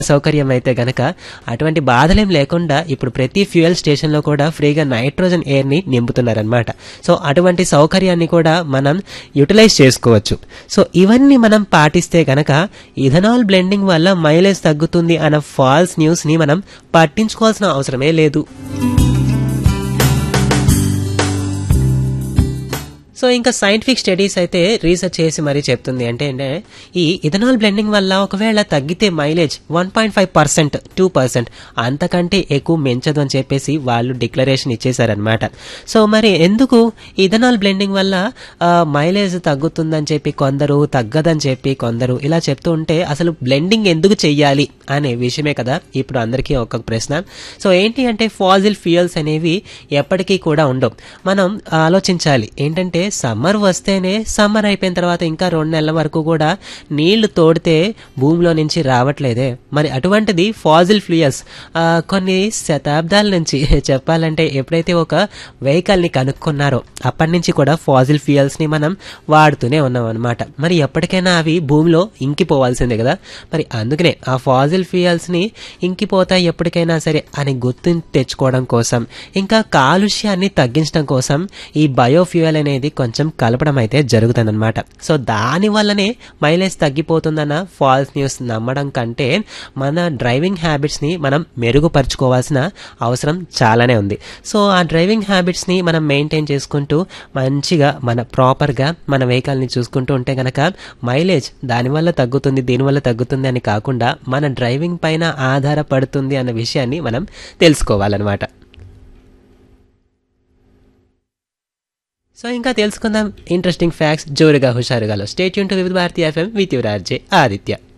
సౌకర్యం అయితే గనక అటువంటి బాధలేం లేకుండా ఇప్పుడు ప్రతి ఫ్యూయల్ స్టేషన్లో కూడా ఫ్రీగా నైట్రోజన్ ఎయిర్ని నింపుతున్నారనమాట సో అటువంటి సౌకర్యాన్ని కూడా మనం యూటిలైజ్ చేసుకోవచ్చు సో ఇవన్నీ మనం పాటిస్తే గనక ఇథనాల్ బ్లెండింగ్ వల్ల మైలేజ్ తగ్గుతుంది అన్న ఫాల్స్ న్యూస్ని మనం పట్టించుకోవాల్సిన అవసరమే లేదు సో ఇంకా సైంటిఫిక్ స్టడీస్ అయితే రీసెర్చ్ చేసి మరీ చెప్తుంది అంటే అంటే ఈ ఇథనాల్ బ్లెండింగ్ వల్ల ఒకవేళ తగ్గితే mileage one point five percent two percent అంతకంటే ఎక్కువ పెంచదు అని చెప్పేసి వాళ్ళు డిక్లరేషన్ ఇచ్చేశారనమాట సో మరి ఎందుకు ఇథనాల్ బ్లెండింగ్ వల్ల మైలేజ్ తగ్గుతుందని చెప్పి కొందరు తగ్గదని చెప్పి కొందరు ఇలా చెప్తూ ఉంటే అసలు బ్లెండింగ్ ఎందుకు చెయ్యాలి అనే విషయమే కదా ఇప్పుడు అందరికీ ఒక ప్రశ్న సో ఏంటి అంటే ఫాజిల్ ఫ్యూయల్స్ అనేవి ఎప్పటికీ కూడా ఉండవు మనం ఆలోచించాలి ఏంటంటే సమ్మర్ వస్తేనే సమ్మర్ అయిపోయిన తర్వాత ఇంకా రెండు నెలల వరకు కూడా నీళ్లు తోడితే భూమిలో నుంచి రావట్లేదే మరి అటువంటిది ఫాజిల్ ఫ్యూయల్స్ కొన్ని శతాబ్దాల నుంచి చెప్పాలంటే ఎప్పుడైతే ఒక వెహికల్ని కనుక్కున్నారో అప్పటి నుంచి కూడా ఫాజిల్ ఫ్యూయల్స్ని మనం వాడుతూనే ఉన్నాం అనమాట మరి ఎప్పటికైనా అవి భూమిలో ఇంకిపోవాల్సిందే కదా మరి అందుకనే ఆ ఫాజిల్ ఫ్యూయల్స్ని ఇంకిపోతాయి ఎప్పటికైనా సరే అని గుర్తు తెచ్చుకోవడం కోసం ఇంకా కాలుష్యాన్ని తగ్గించడం కోసం ఈ బయోఫ్యూయల్ అనేది కొంచెం కలపడం అయితే జరుగుతుందన్నమాట సో దాని వల్లనే మైలేజ్ తగ్గిపోతుందన్న ఫాల్స్ న్యూస్ నమ్మడం కంటే మన డ్రైవింగ్ హ్యాబిట్స్ని మనం మెరుగుపరుచుకోవాల్సిన అవసరం చాలానే ఉంది సో ఆ డ్రైవింగ్ హ్యాబిట్స్ని మనం మెయింటైన్ చేసుకుంటూ మంచిగా మన ప్రాపర్గా మన వెహికల్ని చూసుకుంటూ ఉంటే గనక మైలేజ్ దానివల్ల తగ్గుతుంది దీనివల్ల తగ్గుతుంది అని కాకుండా మన డ్రైవింగ్ పైన ఆధారపడుతుంది అన్న విషయాన్ని మనం తెలుసుకోవాలన్నమాట సో ఇంకా తెలుసుకుందాం ఇంట్రెస్టింగ్ ఫ్యాక్ట్స్ జోరుగా హుషారుగాలో స్టేట్ యూన్ టు వివిధ భారతీయ FM with your RJ Aditya